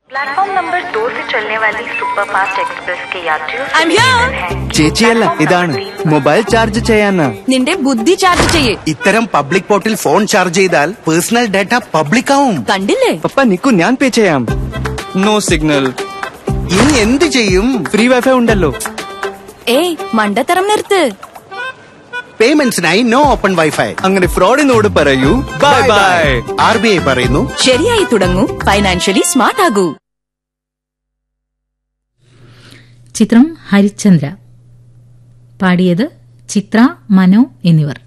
Platform number दो से चलने वाली सुपरफास्ट एक्सप्रेस के यात्रियों से I'm here. निवेदन है कि ചേച്ചിയല്ല प्लेटफॉर्म ഇതാണ് नंबर तीन മൊബൈൽ ചാർജ് ചെയ്യാന്ന് നിന്റെ ബുദ്ധി ചാർജ് ചെയ്യേ ഇത്തരം പബ്ലിക് പോർട്ടിൽ ഫോൺ ചാർജ് ചെയ്താൽ പേഴ്സണൽ ഡാറ്റ പബ്ലിക് ആവും കണ്ടില്ലേ പപ്പ നിക്കു ഞാൻ പേ ചെയ്യാം നോ സിഗ്നൽ ഇനി എന്ത് ചെയ്യും ഫ്രീ വൈഫൈ ഉണ്ടല്ലോ ഏയ് മണ്ടത്തരം നിർത്ത് പേയ്മെന്റ്സിനായി നോ ഓപ്പൺ വൈഫൈ അങ്ങനെ ഫ്രോഡിനോട് പറയൂ bye bye R B I പറയുന്നു ശരിയായി തുടങ്ങൂ ഫൈനാൻഷ്യലി സ്മാർട്ട് ആകൂ ചിത്രം ഹരിചന്ദ്ര പാടിയത് ചിത്ര മനോ എന്നിവർ